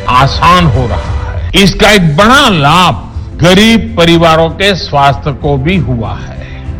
आसान हो रहा है इसका एक बड़ा लाभ गरीब परिवारों के स्वास्थ्य को भी हुआ है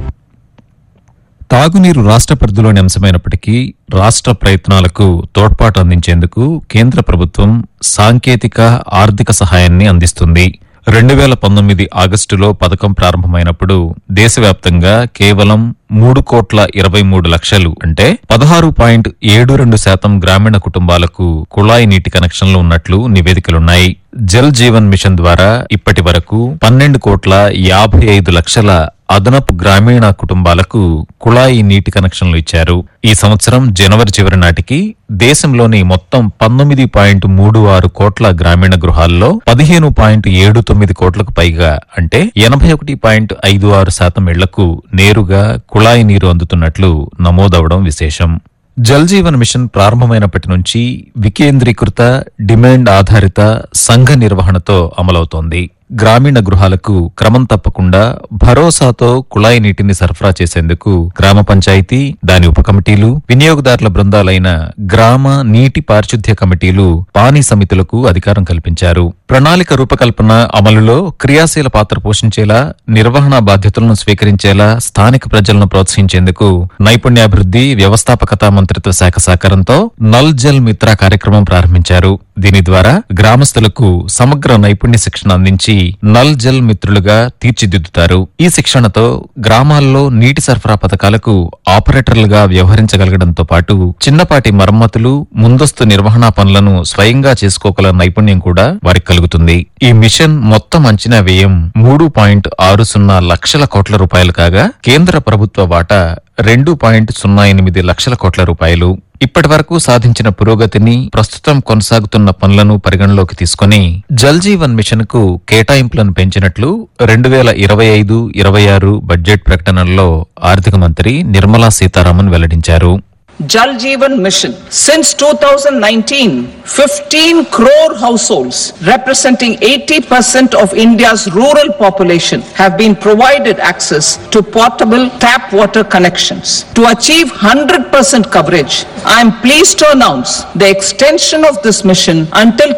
తాగునీరు రాష్ట్ర పరిధిలోని అంశమైనప్పటికీ రాష్ట్ర ప్రయత్నాలకు తోడ్పాటు అందించేందుకు కేంద్ర ప్రభుత్వం సాంకేతిక ఆర్థిక సహాయాన్ని అందిస్తుంది రెండు వేల పంతొమ్మిది ఆగస్టులో పథకం ప్రారంభమైనప్పుడు దేశవ్యాప్తంగా కేవలం మూడు కోట్ల ఇరవై మూడు లక్షలు అంటే పదహారు పాయింట్ ఏడు రెండు శాతం గ్రామీణ కుటుంబాలకు కుళాయి నీటి కనెక్షన్లు ఉన్నట్లు నివేదికలున్నాయి జల్ జీవన్ మిషన్ ద్వారా ఇప్పటి వరకు పన్నెండు కోట్ల యాభై ఐదు లక్షల అదనపు గ్రామీణ కుటుంబాలకు కుళాయి నీటి కనెక్షన్లు ఇచ్చారు ఈ సంవత్సరం జనవరి చివరి నాటికి దేశంలోని మొత్తం పంతొమ్మిది పాయింట్ మూడు ఆరు కోట్ల గ్రామీణ గృహాల్లో పదిహేను పాయింట్ ఏడు తొమ్మిది కోట్లకు పైగా అంటే ఎనభై ఒకటి పాయింట్ ఐదు ఆరు శాతం ఇళ్లకు నేరుగా కుళాయి నీరు అందుతున్నట్లు నమోదవడం విశేషం జల్ జీవన్ మిషన్ ప్రారంభమైనప్పటి నుంచి వికేంద్రీకృత డిమాండ్ ఆధారిత సంఘ నిర్వహణతో అమలవుతోంది గ్రామీణ గృహాలకు క్రమం తప్పకుండా భరోసాతో కుళాయి నీటిని సరఫరా చేసేందుకు గ్రామ పంచాయతీ దాని ఉప కమిటీలు వినియోగదారుల బృందాలైన గ్రామ నీటి పారిశుద్ధ్య కమిటీలు పానీ సమితులకు అధికారం కల్పించారు ప్రణాళిక రూపకల్పన అమలులో క్రియాశీల పాత్ర పోషించేలా నిర్వహణ బాధ్యతలను స్వీకరించేలా స్థానిక ప్రజలను ప్రోత్సహించేందుకు నైపుణ్యాభివృద్ధి వ్యవస్థాపకత మంత్రిత్వ శాఖ సహకారంతో నల్ జల్ మిత్ర కార్యక్రమం ప్రారంభించారు దీని ద్వారా గ్రామస్తులకు సమగ్ర నైపుణ్య శిక్షణ అందించి నల్ జల్ మిత్రులుగా తీర్చిదిద్దుతారు ఈ శిక్షణతో గ్రామాల్లో నీటి సరఫరా పథకాలకు ఆపరేటర్లుగా వ్యవహరించగలగడంతో పాటు చిన్నపాటి మరమ్మతులు ముందస్తు నిర్వహణా పనులను స్వయంగా చేసుకోగల నైపుణ్యం కూడా వారికి కలుగుతుంది ఈ మిషన్ మొత్తం అంచనా వ్యయం మూడు పాయింట్ ఆరు సున్నా లక్షల కోట్ల రూపాయలు కాగా కేంద్ర ప్రభుత్వ వాటా రెండు పాయింట్ సున్నా ఎనిమిది లక్షల కోట్ల రూపాయలు ఇప్పటి వరకు సాధించిన పురోగతిని ప్రస్తుతం కొనసాగుతున్న పనులను పరిగణలోకి తీసుకుని జల్ జీవన్ మిషన్ కు కేటాయింపులను పెంచినట్లు రెండు వేల ఇరవై ఐదు ఇరవై ఆరు బడ్జెట్ ప్రకటనలో ఆర్థిక మంత్రి నిర్మలా సీతారామన్ వెల్లడించారు Jal Jeevan Mission. Since 2019, 15 crore households representing 80% of India's rural population have been provided access to portable tap water connections. To achieve 100% coverage, I am pleased to announce the extension of this mission until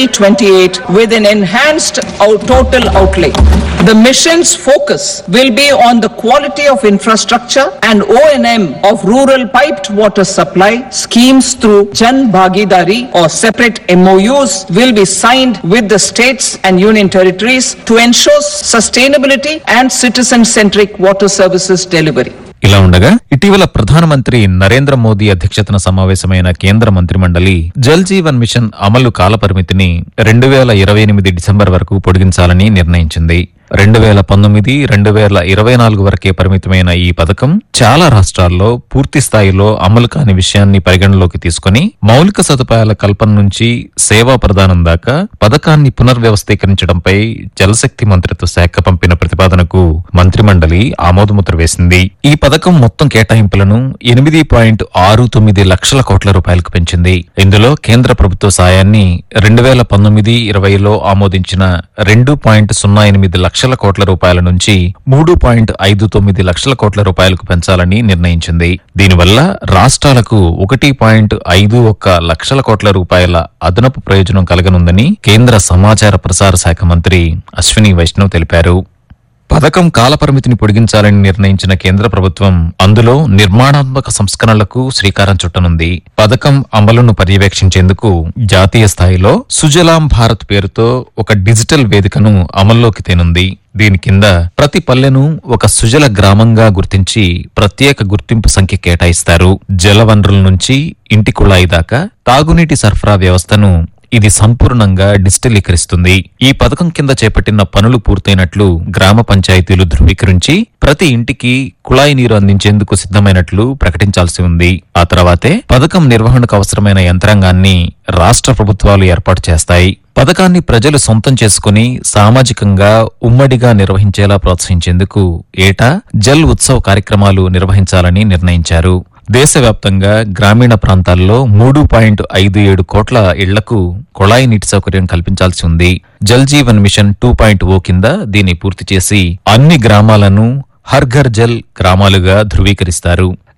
2028 with an enhanced out- total outlay. The mission's focus will be on the quality of infrastructure and O&M of rural piped water supply schemes through Jan Bhagidari or separate MOUs will be signed with the states and union territories to ensure sustainability and citizen-centric water services delivery. ఇలా ఉండగా ఇటీవల ప్రధానమంత్రి నరేంద్ర మోదీ అధ్యక్షతన సమావేశమైన కేంద్ర మంత్రిమండలి Jal Jeevan machine అమలు కాలపరిమితిని రెండు వేల ఇరవై ఎనిమిది డిసెంబర్ వరకు పొడిగించాలని నిర్ణయించింది రెండు వేల పంతొమ్మిది రెండు వేల ఇరవై నాలుగు వరకే పరిమితమైన ఈ పథకం చాలా రాష్ట్రాల్లో పూర్తి స్థాయిలో అమలు కాని విషయాన్ని పరిగణలోకి తీసుకుని మౌలిక సదుపాయాల కల్పన నుంచి సేవా ప్రదానం దాకా పథకాన్ని పునర్వ్యవస్థీకరించడంపై జలశక్తి మంత్రిత్వ శాఖ పంపిన ప్రతిపాదనకు మంత్రిమండలి ఆమోదముద్ర వేసింది ఈ పథకం మొత్తం కేటాయింపులను ఎనిమిది పాయింట్ ఆరు తొమ్మిది లక్షల కోట్ల రూపాయలకు పెంచింది ఇందులో కేంద్ర ప్రభుత్వ సాయాన్ని రెండు వేల పంతొమ్మిది ఇరవైలో ఆమోదించిన రెండు పాయింట్ సున్నా ఎనిమిది లక్షల కోట్ల రూపాయల నుంచి మూడు పాయింట్ ఐదు తొమ్మిది లక్షల కోట్ల రూపాయలకు పెంచాలని నిర్ణయించింది దీనివల్ల రాష్ట్రాలకు ఒకటి పాయింట్ ఐదు ఒక్క లక్షల కోట్ల రూపాయల అదనపు ప్రయోజనం కలగనుందని కేంద్ర సమాచార ప్రసార శాఖ మంత్రి అశ్విని వైష్ణవ్ తెలిపారు పథకం కాలపరిమితిని పొడిగించాలని నిర్ణయించిన కేంద్ర ప్రభుత్వం అందులో నిర్మాణాత్మక సంస్కరణలకు శ్రీకారం చుట్టనుంది పథకం అమలును పర్యవేక్షించేందుకు జాతీయ స్థాయిలో సుజలాం భారత్ పేరుతో ఒక డిజిటల్ వేదికను అమల్లోకి తేనుంది దీని కింద ప్రతి పల్లెను ఒక సుజల గ్రామంగా గుర్తించి ప్రత్యేక గుర్తింపు సంఖ్య కేటాయిస్తారు జల వనరుల నుంచి ఇంటి కుళాయి దాకా తాగునీటి సరఫరా వ్యవస్థను ఇది సంపూర్ణంగా డిజిటలీకరిస్తుంది ఈ పథకం కింద చేపట్టిన పనులు పూర్తయినట్లు గ్రామ పంచాయతీలు ధృవీకరించి ప్రతి ఇంటికి కుళాయి నీరు అందించేందుకు సిద్ధమైనట్లు ప్రకటించాల్సి ఉంది ఆ తర్వాతే పథకం నిర్వహణకు అవసరమైన యంత్రాంగాన్ని రాష్ట్ర ప్రభుత్వాలు ఏర్పాటు చేస్తాయి పథకాన్ని ప్రజలు సొంతం చేసుకుని సామాజికంగా ఉమ్మడిగా నిర్వహించేలా ప్రోత్సహించేందుకు ఏటా జల్ ఉత్సవ్ కార్యక్రమాలు నిర్వహించాలని నిర్ణయించారు దేశవ్యాప్తంగా గ్రామీణ ప్రాంతాల్లో మూడు పాయింట్ ఐదు ఏడు కోట్ల ఇళ్లకు కుళాయి నీటి సౌకర్యం కల్పించాల్సి ఉంది Jal Jeevan mission two point O కింద దీన్ని పూర్తి చేసి అన్ని గ్రామాలను హర్ ఘర్ జల్ గ్రామాలుగా ధృవీకరిస్తారు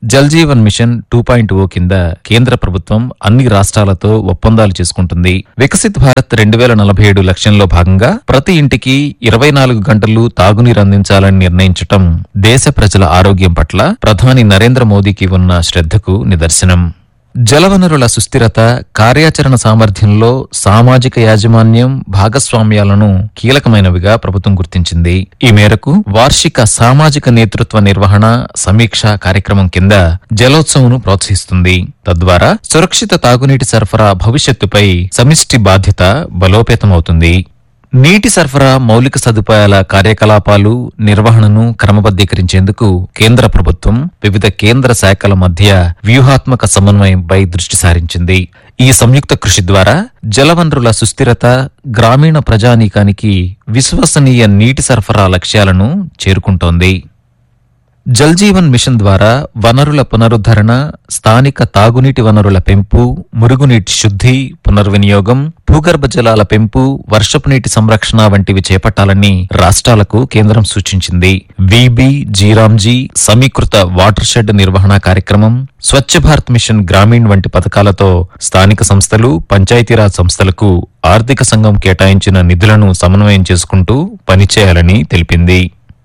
Jal Jeevan mission two point O కింద కేంద్ర ప్రభుత్వం అన్ని రాష్ట్రాలతో ఒప్పందాలు చేసుకుంటుంది వికసిత్ భారత్ రెండు వేల నలభై ఏడు లక్ష్యంలో భాగంగా ప్రతి ఇంటికి ఇరవై నాలుగు గంటలు తాగునీరు అందించాలని నిర్ణయించటం దేశ ప్రజల ఆరోగ్యం పట్ల ప్రధాని నరేంద్ర మోదీకి ఉన్న శ్రద్ధకు నిదర్శనం జలవనరుల సుస్థిరత కార్యాచరణ సామర్థ్యంలో సామాజిక యాజమాన్యం భాగస్వామ్యాలను కీలకమైనవిగా ప్రభుత్వం గుర్తించింది ఈ మేరకు వార్షిక సామాజిక నేతృత్వ నిర్వహణ సమీక్ష కార్యక్రమం కింద జలోత్సవంను ప్రోత్సహిస్తుంది తద్వారా సురక్షిత తాగునీటి సరఫరా భవిష్యత్తుపై సమిష్టి బాధ్యత బలోపేతమవుతుంది నీటి సరఫరా మౌలిక సదుపాయాల కార్యకలాపాలు నిర్వహణను క్రమబద్దీకరించేందుకు కేంద్ర ప్రభుత్వం వివిధ కేంద్ర శాఖల మధ్య వ్యూహాత్మక సమన్వయంపై దృష్టి సారించింది ఈ సంయుక్త కృషి ద్వారా జలవనరుల సుస్థిరత గ్రామీణ ప్రజానీకానికి విశ్వసనీయ నీటి సరఫరా లక్ష్యాలను చేరుకుంటోంది జల్ జీవన్ మిషన్ ద్వారా వనరుల పునరుద్ధరణ స్థానిక తాగునీటి వనరుల పెంపు మురుగునీటి శుద్ధి పునర్వినియోగం భూగర్భ జలాల పెంపు వర్షపు నీటి సంరక్షణ వంటివి చేపట్టాలని రాష్ట్రాలకు కేంద్రం సూచించింది విబి జీరాంజీ సమీకృత వాటర్ షెడ్ నిర్వహణ కార్యక్రమం స్వచ్ఛ భారత్ మిషన్ గ్రామీణ్ వంటి పథకాలతో స్థానిక సంస్థలు పంచాయతీరాజ్ సంస్థలకు ఆర్థిక సంఘం కేటాయించిన నిధులను సమన్వయం చేసుకుంటూ పనిచేయాలని తెలిపింది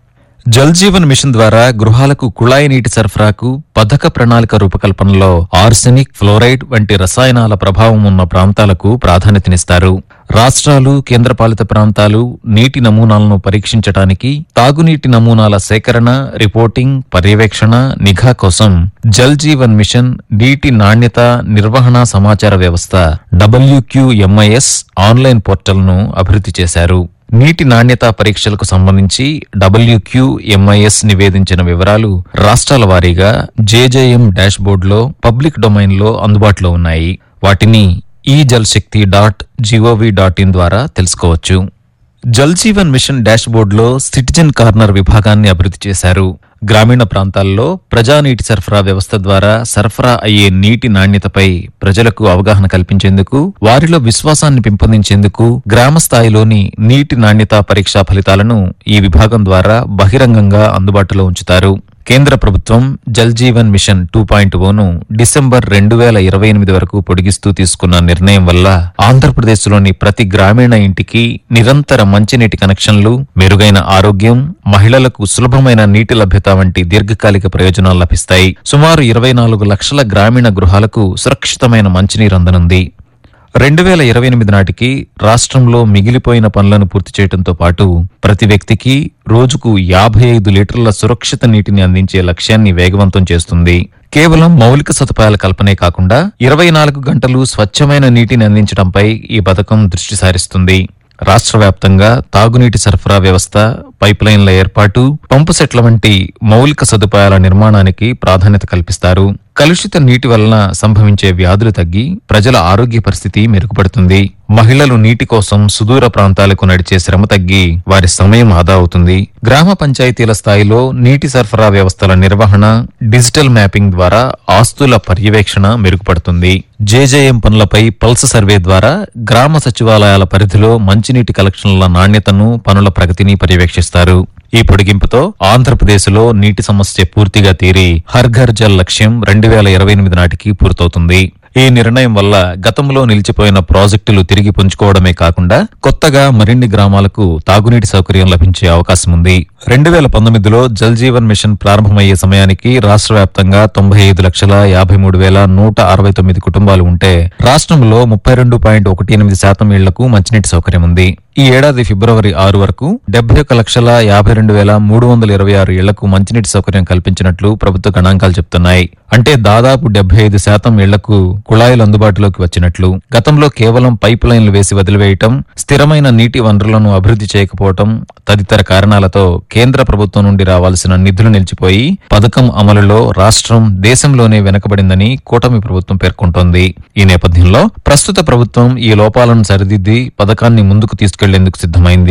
జల్ జీవన్ మిషన్ ద్వారా గృహాలకు కుళాయి నీటి సరఫరాకు పథక ప్రణాళిక రూపకల్పనలో ఆర్సెనిక్ ఫ్లోరైడ్ వంటి రసాయనాల ప్రభావం ఉన్న ప్రాంతాలకు ప్రాధాన్యతనిస్తారు రాష్ట్రాలు కేంద్రపాలిత ప్రాంతాలు నీటి నమూనాలను పరీక్షించడానికి తాగునీటి నమూనాల సేకరణ రిపోర్టింగ్ పర్యవేక్షణ నిఘా కోసం జల్ జీవన్ మిషన్ నీటి నాణ్యత నిర్వహణ సమాచార వ్యవస్థ డబ్ల్యూక్యూఎంఐఎస్ ఆన్లైన్ పోర్టల్ను అభివృద్ధి చేశారు నీటి నాణ్యత పరీక్షలకు సంబంధించి డబ్ల్యూక్యూఎంఐఎస్ నివేదించిన వివరాలు రాష్ట్రాల వారీగా జేజేఎం డాష్ బోర్డులో పబ్లిక్ డొమైన్లో అందుబాటులో ఉన్నాయి వాటిని ఈ Jal Shakti dot G O V dot in ద్వారా తెలుసుకోవచ్చు జల్ జీవన్ మిషన్ డాష్ బోర్డులో సిటిజన్ కార్నర్ విభాగాన్ని అభివృద్ధి చేశారు గ్రామీణ ప్రాంతాల్లో ప్రజా నీటి సరఫరా వ్యవస్థ ద్వారా సరఫరా అయ్యే నీటి నాణ్యతపై ప్రజలకు అవగాహన కల్పించేందుకు వారిలో విశ్వాసాన్ని పెంపొందించేందుకు గ్రామ స్థాయిలోని నీటి నాణ్యత పరీక్షా ఫలితాలను ఈ విభాగం ద్వారా బహిరంగంగా అందుబాటులో ఉంచుతారు కేంద్ర ప్రభుత్వం Jal Jeevan mission two point ఓను డిసెంబర్ రెండు వేల ఇరవై ఎనిమిది వరకు పొడిగిస్తూ తీసుకున్న నిర్ణయం వల్ల ఆంధ్రప్రదేశ్లోని ప్రతి గ్రామీణ ఇంటికి నిరంతర మంచినీటి కనెక్షన్లు మెరుగైన ఆరోగ్యం మహిళలకు సులభమైన నీటి లభ్యత వంటి దీర్ఘకాలిక ప్రయోజనాలు లభిస్తాయి సుమారు ఇరవై నాలుగు లక్షల గ్రామీణ గృహాలకు సురక్షితమైన మంచినీరు అందనుంది రెండు వేల ఇరవై ఎనిమిది నాటికి రాష్ట్రంలో మిగిలిపోయిన పనులను పూర్తి చేయడంతో పాటు ప్రతి వ్యక్తికి రోజుకు యాభై ఐదు లీటర్ల సురక్షిత నీటిని అందించే లక్ష్యాన్ని వేగవంతం చేస్తుంది కేవలం మౌలిక సదుపాయాల కల్పనే కాకుండా ఇరవై నాలుగు గంటలు స్వచ్ఛమైన నీటిని అందించడంపై ఈ పథకం దృష్టి సారిస్తుంది రాష్ట్ర వ్యాప్తంగా తాగునీటి సరఫరా వ్యవస్థ పైప్లైన్ల ఏర్పాటు పంపు సెట్ల వంటి మౌలిక సదుపాయాల నిర్మాణానికి ప్రాధాన్యత కల్పిస్తారు కలుషిత నీటి వలన సంభవించే వ్యాధులు తగ్గి ప్రజల ఆరోగ్య పరిస్థితి మెరుగుపడుతుంది మహిళలు నీటి కోసం సుదూర ప్రాంతాలకు నడిచే శ్రమ తగ్గి వారి సమయం ఆదా అవుతుంది గ్రామ పంచాయతీల స్థాయిలో నీటి సరఫరా వ్యవస్థల నిర్వహణ డిజిటల్ మ్యాపింగ్ ద్వారా ఆస్తుల పర్యవేక్షణ మెరుగుపడుతుంది జేజేఎం పనులపై పల్స్ సర్వే ద్వారా గ్రామ సచివాలయాల పరిధిలో మంచినీటి కలెక్షన్ల నాణ్యతను పనుల ప్రగతిని పర్యవేక్షిస్తారు ఈ పొడిగింపుతో ఆంధ్రప్రదేశ్లో నీటి సమస్య పూర్తిగా తీరి హర్ ఘర్ జల్ లక్ష్యం రెండు వేల ఇరవై ఎనిమిది నాటికి పూర్తవుతుంది ఈ నిర్ణయం వల్ల గతంలో నిలిచిపోయిన ప్రాజెక్టులు తిరిగి పుంజుకోవడమే కాకుండా కొత్తగా మరిన్ని గ్రామాలకు తాగునీటి సౌకర్యం లభించే అవకాశం ఉంది రెండు వేల పంతొమ్మిదిలో జల్ జీవన్ మిషన్ ప్రారంభమయ్యే సమయానికి రాష్ట్ర వ్యాప్తంగా తొంభై ఐదు లక్షల యాభై మూడు వేల నూట అరవై తొమ్మిది కుటుంబాలు ఉంటే రాష్ట్రంలో ముప్పై రెండు పాయింట్ ఒకటి ఎనిమిది శాతం ఇళ్లకు మంచినీటి సౌకర్యం ఉంది ఈ ఏడాది ఫిబ్రవరి ఆరు వరకు డెబ్బై ఒక్క లక్షల యాభై రెండు వేల మూడు వందల ఇరవై ఆరు ఇళ్లకు మంచినీటి సౌకర్యం కల్పించినట్లు ప్రభుత్వ గణాంకాలు చెప్తున్నాయి అంటే దాదాపు డెబ్బై ఐదు శాతం ఇళ్లకు కుళాయిలు అందుబాటులోకి వచ్చినట్లు గతంలో కేవలం పైప్ లైన్లు వేసి వదిలివేయటం స్థిరమైన నీటి వనరులను అభివృద్ధి చేయకపోవటం తదితర కారణాలతో కేంద్ర ప్రభుత్వం నుండి రావాల్సిన నిధులు నిలిచిపోయి పథకం అమలులో రాష్ట్రం దేశంలోనే వెనకబడిందని కూటమి ప్రభుత్వం పేర్కొంటోంది ఈ నేపథ్యంలో ప్రస్తుత ప్రభుత్వం ఈ లోపాలను సరిదిద్ది పథకాన్ని ముందుకు తీసుకెళ్లేందుకు సిద్ధమైంది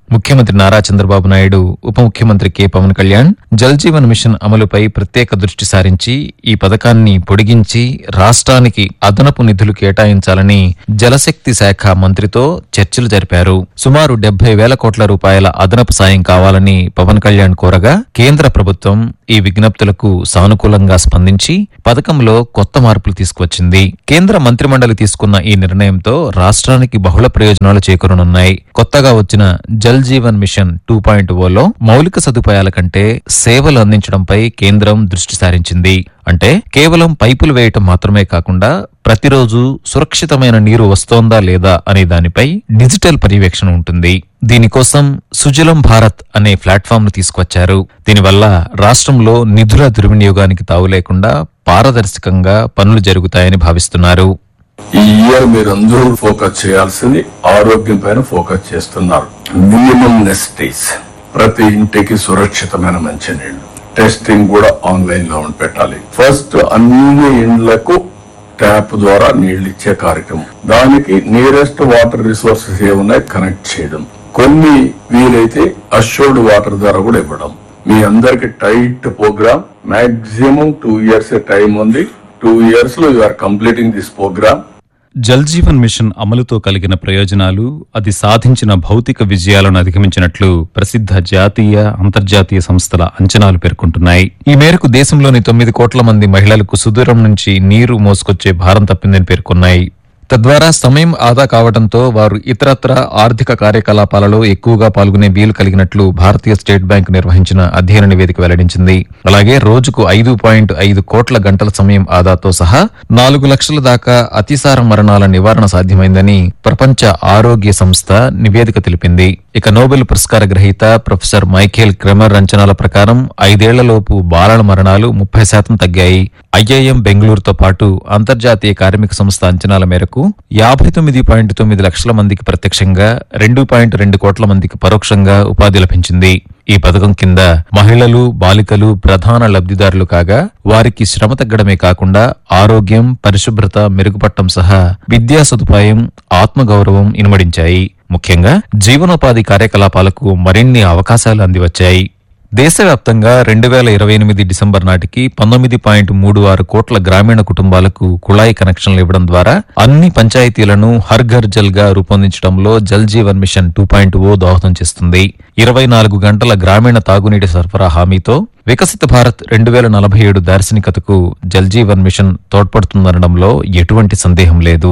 ముఖ్యమంత్రి నారా చంద్రబాబు నాయుడు ఉప ముఖ్యమంత్రి కె పవన్ కళ్యాణ్ జల్ జీవన్ మిషన్ అమలుపై ప్రత్యేక దృష్టి సారించి ఈ పథకాన్ని పొడిగించి రాష్ట్రానికి అదనపు నిధులు కేటాయించాలని జలశక్తి శాఖ మంత్రితో చర్చలు జరిపారు సుమారు డెబ్బై వేల కోట్ల రూపాయల అదనపు సాయం కావాలని పవన్ కళ్యాణ్ కోరగా కేంద్ర ప్రభుత్వం ఈ విజ్ఞప్తులకు సానుకూలంగా స్పందించి పథకంలో కొత్త మార్పులు తీసుకువచ్చింది కేంద్ర మంత్రిమండలి తీసుకున్న ఈ నిర్ణయంతో రాష్ట్రానికి బహుళ ప్రయోజనాలు చేకూరనున్నాయి కొత్తగా వచ్చిన Jal Jeevan mission two point ఓలో మౌలిక సదుపాయాల కంటే సేవలు అందించడంపై కేంద్రం దృష్టి సారించింది అంటే కేవలం పైపులు వేయటం మాత్రమే కాకుండా ప్రతిరోజు సురక్షితమైన నీరు వస్తోందా లేదా అనే దానిపై డిజిటల్ పర్యవేక్షణ ఉంటుంది దీనికోసం సుజలం భారత్ అనే ప్లాట్ఫామ్ ను తీసుకొచ్చారు దీనివల్ల రాష్ట్రంలో నిధుల దుర్వినియోగానికి తావు లేకుండా పారదర్శకంగా పనులు జరుగుతాయని భావిస్తున్నారు ఈ ఇయర్ మీరు అందరూ ఫోకస్ చేయాల్సింది ఆరోగ్యం పైన ఫోకస్ చేస్తున్నారు మినిమం నెసిటీస్ ప్రతి ఇంటికి సురక్షితమైన మంచినీళ్లు టెస్టింగ్ కూడా ఆన్లైన్ లో ఉండి పెట్టాలి ఫస్ట్ అన్ని ఇండ్లకు ట్యాప్ ద్వారా నీళ్లు ఇచ్చే కార్యక్రమం దానికి నియరెస్ట్ వాటర్ రిసోర్సెస్ ఏమున్నాయి కనెక్ట్ చేయడం కొన్ని వీలైతే అష్యూర్డ్ వాటర్ ద్వారా కూడా ఇవ్వడం మీ అందరికి tight program maximum two years time ఉంది టూ ఇయర్స్ లో you are completing this program Jal Jeevan mission అమలుతో కలిగిన ప్రయోజనాలు అది సాధించిన భౌతిక విజయాలను అధిగమించినట్లు ప్రసిద్ధ జాతీయ అంతర్జాతీయ సంస్థల అంచనాలు పేర్కొంటున్నాయి ఈ మేరకు దేశంలోని తొమ్మిది కోట్ల మంది మహిళలకు సుదూరం నుంచి నీరు మోసుకొచ్చే భారం తప్పిందని పేర్కొన్నాయి తద్వారా సమయం ఆదా కావడంతో వారు ఇతరత్ర ఆర్థిక కార్యకలాపాలలో ఎక్కువగా పాల్గొనే వీలు కలిగినట్లు భారతీయ స్టేట్ బ్యాంక్ నిర్వహించిన అధ్యయన నివేదిక వెల్లడించింది అలాగే రోజుకు ఐదు పాయింట్ ఐదు కోట్ల గంటల సమయం ఆదాతో సహా నాలుగు లక్షల దాకా అతిసార మరణాల నివారణ సాధ్యమైందని ప్రపంచ ఆరోగ్య సంస్థ నివేదిక తెలిపింది ఇక నోబెల్ పురస్కార గ్రహీత ప్రొఫెసర్ మైఖేల్ క్రెమర్ అంచనాల ప్రకారం ఐదేళ్లలోపు బాలల మరణాలు ముప్పై శాతం తగ్గాయి ఐఐఎం బెంగళూరుతో పాటు అంతర్జాతీయ కార్మిక సంస్థ అంచనాల మేరకు యాభై తొమ్మిది పాయింట్ తొమ్మిది లక్షల మందికి ప్రత్యక్షంగా రెండు పాయింట్ రెండు కోట్ల మందికి పరోక్షంగా ఉపాధి లభించింది ఈ పథకం కింద మహిళలు బాలికలు ప్రధాన లబ్ధిదారులు కాగా వారికి శ్రమ తగ్గడమే కాకుండా ఆరోగ్యం పరిశుభ్రత మెరుగుపడటం సహా విద్యా సదుపాయం ఆత్మగౌరవం ఇనుమడించాయి ముఖ్యంగా జీవనోపాధి కార్యకలాపాలకు మరిన్ని అవకాశాలు అందివచ్చాయి దేశవ్యాప్తంగా రెండు వేల ఇరవై ఎనిమిది డిసెంబర్ నాటికి పంతొమ్మిది పాయింట్ మూడు ఆరు కోట్ల గ్రామీణ కుటుంబాలకు కుళాయి కనెక్షన్లు ఇవ్వడం ద్వారా అన్ని పంచాయతీలను హర్ ఘర్ జల్ గా రూపొందించడంలో Jal Jeevan mission two point O దోహదం చేస్తుంది ఇరవై నాలుగు గంటల గ్రామీణ తాగునీటి సరఫరా హామీతో వికసిత భారత్ రెండు వేల నలభై ఏడు దార్శనికతకు జల్ జీవన్ మిషన్ తోడ్పడుతుందనడంలో ఎటువంటి సందేహం లేదు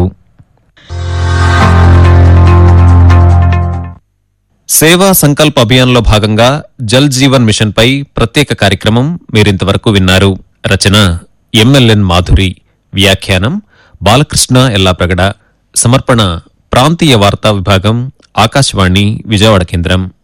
సేవా సంకల్ప్ అభియాన్లో భాగంగా జల్ జీవన్ మిషన్ పై ప్రత్యేక కార్యక్రమం మీరింతవరకు విన్నారు రచన ఎంఎల్ఎన్ మాధురి వ్యాఖ్యానం బాలకృష్ణ ఎల్లాప్రగడ సమర్పణ ప్రాంతీయ వార్తా విభాగం ఆకాశవాణి విజయవాడ కేంద్రం